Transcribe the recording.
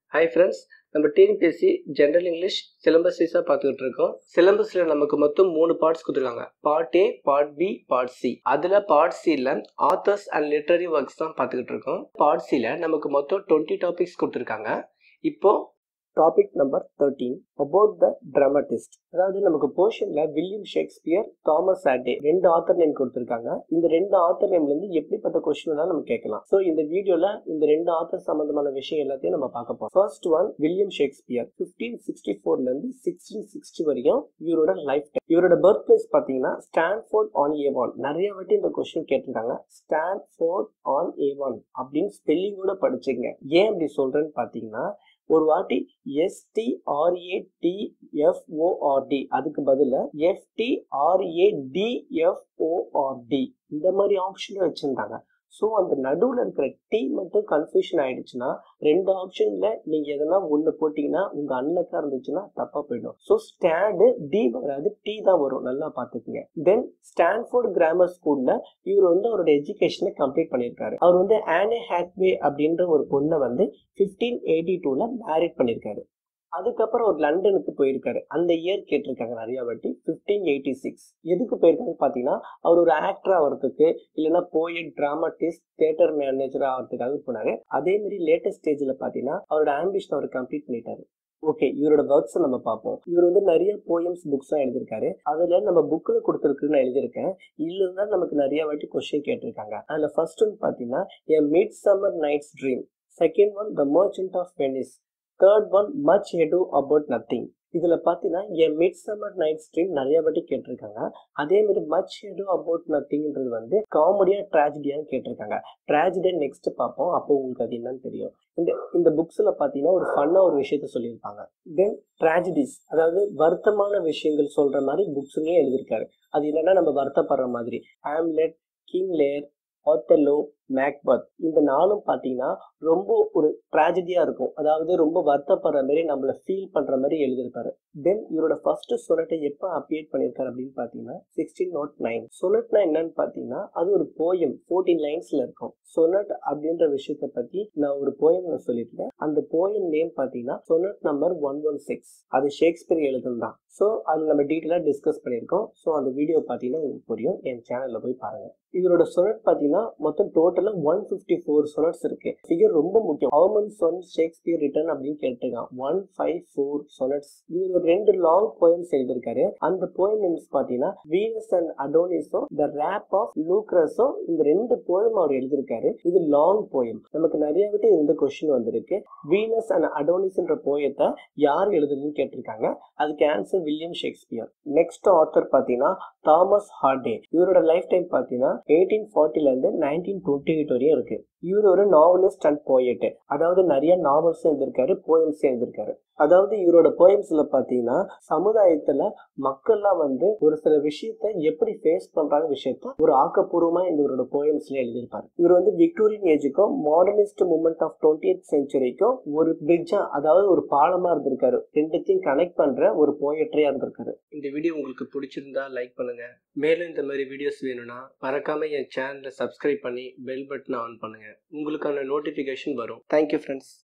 hi friends நம்ம TNPSC general English syllabus வைஸாக பார்த்துக்கிட்டு இருக்கோம் சிலபஸில் நமக்கு மொத்தம் மூணு பார்ட்ஸ் கொடுத்துருக்காங்க part A part B part C அதில் பார்ட் சியில் ஆத்தர்ஸ் அண்ட் லிட்ரரி ஒர்க்ஸ் தான் பார்த்துக்கிட்டு இருக்கோம் பார்ட் சியில் நமக்கு மொத்தம் டுவெண்ட்டி டாபிக்ஸ் கொடுத்துருக்காங்க இப்போ topic number thirteen about the dramatist அதாவது நமக்கு போர்ஷன்ல வில்லியம் ஷேக்ஸ்பியர் தாமஸ் ஆட்டே ரெண்டு ஆத்தர் நேம் கொடுத்துருக்காங்க இந்த ரெண்டு ஆத்தர் நேம்ல இருந்து எப்படிப்பட்ட கொஸ்டின் வேணாலும் நம்ம கேட்கலாம் ஸோ இந்த வீடியோல இந்த ரெண்டு ஆத்தர் சம்பந்தமான விஷயம் எல்லாத்தையும் நம்ம பார்க்க போறோம் first one William Shakespeare fifteen sixty ஃபோர்ல இருந்து சிக்ஸ்டீன் சிக்ஸ்டி வரைக்கும் இவரோட லைஃப் டைம் இவரோட பர்த் பிளேஸ் பாத்தீங்கன்னா ஸ்டான்ஃபோர்ட் ஆன் ஏவான் நிறைய வாட்டி இந்த கொஸ்டின் கேட்டிருக்காங்க ஸ்டான்ஃபோர்ட் ஆன் ஏவான் அப்படின்னு ஸ்பெல்லிங்கோட படிச்சுங்க ஏன் அப்படி சொல்றேன்னு பாத்தீங்கன்னா ஒரு வாட்டி எஸ்டிஆர்ஏடிஎஃப்ஓஆர்டி அதுக்கு பதிலா எஃப்டிஆர்ஏடிஎஃப்ஓஆர்டி இந்த மாதிரி ஆப்ஷன் வச்சிருந்தாங்க ஸோ அந்த நடுவில் இருக்கிற டி மட்டும் கன்ஃபியூஷன் ஆயிடுச்சுன்னா ரெண்டு ஆப்ஷன்ல நீங்க எதனா ஒன்று போட்டீங்கன்னா உங்க அன்லக்கா இருந்துச்சுன்னா தப்பா போயிடும் ஸோ ஸ்டாண்டு டி வராது டி தான் வரும் நல்லா பார்த்துக்குங்க தென் ஸ்டான்ஃபோர்ட் கிராமர் ஸ்கூல்ல இவர் வந்து அவரோட எஜுகேஷனை கம்ப்ளீட் பண்ணியிருக்காரு அவர் வந்து ஆனே ஹேத்வே அப்படின்ற ஒரு பொண்ணை வந்து ஃபிஃப்டீன் எயிட்டி டூல மேரிட் பண்ணியிருக்காரு அதுக்கப்புறம் ஒரு லண்டனுக்கு போயிருக்காரு அந்த இயர் கேட்டிருக்காங்க நிறைய வாட்டி ஃபிஃப்டீன் எயிட்டி சிக்ஸ் எதுக்கு போயிருக்காங்க பார்த்தீங்கன்னா அவர் ஒரு ஆக்டர் ஆகிறதுக்கு இல்லைன்னா போயட் டிராமாட்டிஸ்ட் தியேட்டர் மேனேஜர் ஆகிறதுக்காக போனாரு அதே மாதிரி லேட்டஸ்ட் ஸ்டேஜில் பார்த்தீங்கன்னா அவரோட ஆம்பிஷன் அவர் கம்ப்ளீட் பண்ணிட்டாரு ஓகே இவரோட ஒர்க்ஸ் நம்ம பார்ப்போம் இவர் வந்து நிறைய போயம்ஸ் புக்ஸ் எல்லாம் எழுதியிருக்காரு அதுல நம்ம புக்கில் கொடுத்துருக்கு நான் எழுதியிருக்கேன் இதுல தான் நமக்கு நிறைய வாட்டி கொஸ்டின் கேட்டிருக்காங்க அதுல ஃபர்ஸ்ட் ஒன் பார்த்தீங்கன்னா a midsummer night's dream second one the merchant of Venice third one much ado about nothing இதுல பாத்தீங்கன்னா an midsummer night stream நிறைய வாட்டி கேட்டிருக்காங்க அதே மாதிரி மச் எடு அபவுட் நத்திங்ன்றது வந்து காமெடியா ட்ராஜடியான்னு கேட்டிருக்காங்க ட்ராஜடியா நெக்ஸ்ட் பார்ப்போம் அப்போ உங்களுக்கு அது என்னன்னு தெரியும் இந்த இந்த புக்ஸ்ல பாத்தீங்கன்னா ஒரு ஃபன்னா ஒரு விஷயத்த சொல்லியிருப்பாங்க தென் ட்ராஜடிஸ் அதாவது வருத்தமான விஷயங்கள் சொல்ற மாதிரி புக்ஸுமே எழுதியிருக்காரு அது என்னன்னா நம்ம வருத்தப்படுற மாதிரி Hamlet King Lear Othello Macbeth இந்த நாளும் பார்த்தீங்கன்னா ரொம்ப ஒரு ட்ராஜடியா இருக்கும் அதாவது ரொம்ப வருத்தப்படுற மாதிரி நம்மள ஃபீல் பண்ற மாதிரி எழுதியிருப்பாரு தென் இவரோட ஃபர்ஸ்ட் சொனட்டை எப்போ அப்பியேட் பண்ணியிருக்காரு அப்படின்னு பார்த்தீங்கன்னா சிக்ஸ்டீன் நாட் நைன் சொனட்னா என்னன்னு பார்த்தீங்கன்னா அது ஒரு போயம் ஃபோர்டீன் லைன்ஸ்ல இருக்கும் சொனட் அப்படின்ற விஷயத்த பத்தி நான் ஒரு போயம்ல சொல்லியிருக்கேன் அந்த போயம் நேம் பார்த்தீங்கன்னா sonnet number one one six அது ஷேக்ஸ்பியர் எழுதும் தான் ஸோ அது நம்ம டீட்டெயிலாக டிஸ்கஸ் பண்ணியிருக்கோம் ஸோ அந்த வீடியோ பார்த்தீங்கன்னா உங்களுக்கு புரியும் என் சேனலில் போய் பாருங்க இவரோட சொனட் பார்த்தீங்கன்னா மொத்தம் டோட்டலாக ஒன் ஃபிஃப்டி ஃபோர் சொனட்ஸ் இருக்கு ஃபிகர் ரொம்ப முக்கியம் ஹவு மன் சொன் ஷேக்ஸ்பியர் ரிட்டர்ன் அப்படின்னு கேட்டிருக்கான் ஒன் ஃபைவ் ஃபோர் சொனட்ஸ் இவர் ஒரு ரெண்டு லாங் போயம்ஸ் எழுதியிருக்காரு அந்த போயம் நேம்ஸ் பார்த்தீங்கன்னா வீனஸ் அண்ட் அடோனிஸோ த ரேப் ஆஃப் லூக்ரஸோ இந்த ரெண்டு போயம் அவர் எழுதியிருக்காரு இது லாங் போயம் நமக்கு நிறைய விட்டு இந்த கொஸ்டின் வந்திருக்கு வீனஸ் அண்ட் அடோனிஸ்ன்ற போயத்தை யார் எழுதுதுன்னு கேட்டிருக்காங்க அதுக்கு answer William Shakespeare next author பார்த்தீங்கன்னா தாமஸ் ஹார்டே இவரோட லைஃப் டைம் பார்த்தீங்கன்னா எயிட்டீன் ஃபார்ட்டில இருந்து நைன்டீன் டுவெண்ட்டி எயிட் வரையும் இருக்கு இவர் ஒரு நாவலிஸ்ட் அண்ட் போயட் அதாவது நிறைய நாவல்ஸ் எழுதியிருக்காரு போயம்ஸ் எழுதியிருக்காரு அதாவது இவரோட போயம்ஸ்ல பாத்தீங்கன்னா சமுதாயத்துல மக்கள்லாம் வந்து ஒரு சில விஷயத்த எப்படி ஃபேஸ் பண்றாங்க விஷயத்த ஒரு ஆக்கப்பூர்வமா இவரோட போயம்ஸ்ல எழுதியிருப்பாரு இவர் வந்து விக்டோரியன் ஏஜுக்கும் modernist movement of twenty eighth செஞ்சுரிக்கும் ஒரு பிரிட்ஜா அதாவது ஒரு பாலமா இருந்திருக்காரு ரெண்டுத்தையும் கனெக்ட் பண்ற ஒரு போயட்ரியா இருந்திருக்காரு இந்த வீடியோ உங்களுக்கு பிடிச்சிருந்தா லைக் பண்ணுங்க மேலும் இந்த மாதிரி வீடியோஸ் வேணும்னா மறக்காம என் சேனலை சப்ஸ்கிரைப் பண்ணி பெல் பட்டனை ஆன் பண்ணுங்க உங்களுக்கான நோட்டிஃபிகேஷன் வரும் தேங்க்யூ ஃப்ரெண்ட்ஸ்